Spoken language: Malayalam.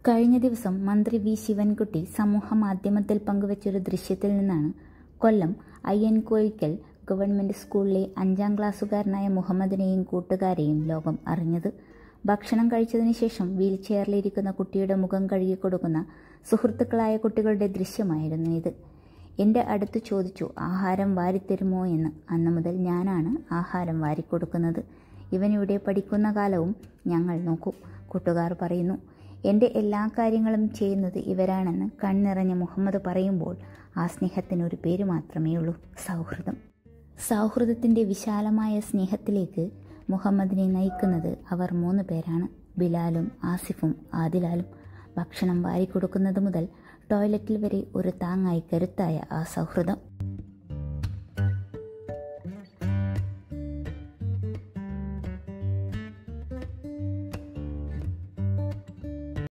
കഴിഞ്ഞ ദിവസം മന്ത്രി വി ശിവൻകുട്ടി സമൂഹ മാധ്യമത്തിൽ പങ്കുവച്ചൊരു ദൃശ്യത്തിൽ നിന്നാണ് കൊല്ലം അയ്യൻകോയിക്കൽ ഗവൺമെന്റ് സ്കൂളിലെ അഞ്ചാം ക്ലാസ്സുകാരനായ മുഹമ്മദിനെയും കൂട്ടുകാരെയും ലോകം അറിഞ്ഞത് ഭക്ഷണം കഴിച്ചതിന് ശേഷം വീൽ ചെയറിലിരിക്കുന്ന കുട്ടിയുടെ മുഖം കഴുകിക്കൊടുക്കുന്ന സുഹൃത്തുക്കളായ കുട്ടികളുടെ ദൃശ്യമായിരുന്നു ഇത് എൻ്റെ അടുത്ത് ചോദിച്ചു ആഹാരം വാരിത്തരുമോ എന്ന് അന്നു മുതൽ ഞാനാണ് ആഹാരം വാരിക്കൊടുക്കുന്നത് ഇവനിവിടെ പഠിക്കുന്ന കാലവും ഞങ്ങൾ നോക്കൂ കൂട്ടുകാർ പറയുന്നു എൻ്റെ എല്ലാ കാര്യങ്ങളും ചെയ്യുന്നത് ഇവരാണെന്ന് കണ്ണിറഞ്ഞ മുഹമ്മദ് പറയുമ്പോൾ ആ സ്നേഹത്തിന് ഒരു പേര് മാത്രമേ ഉള്ളൂ സൗഹൃദം സൗഹൃദത്തിൻ്റെ വിശാലമായ സ്നേഹത്തിലേക്ക് മുഹമ്മദിനെ നയിക്കുന്നത് അവർ മൂന്ന് പേരാണ് ബിലാലും ആസിഫും ആദിലാലും ഭക്ഷണം വാരിക്കൊടുക്കുന്നത് മുതൽ ടോയ്ലറ്റിൽ വരെ ഒരു താങ്ങായി കരുത്തായ ആ സൗഹൃദം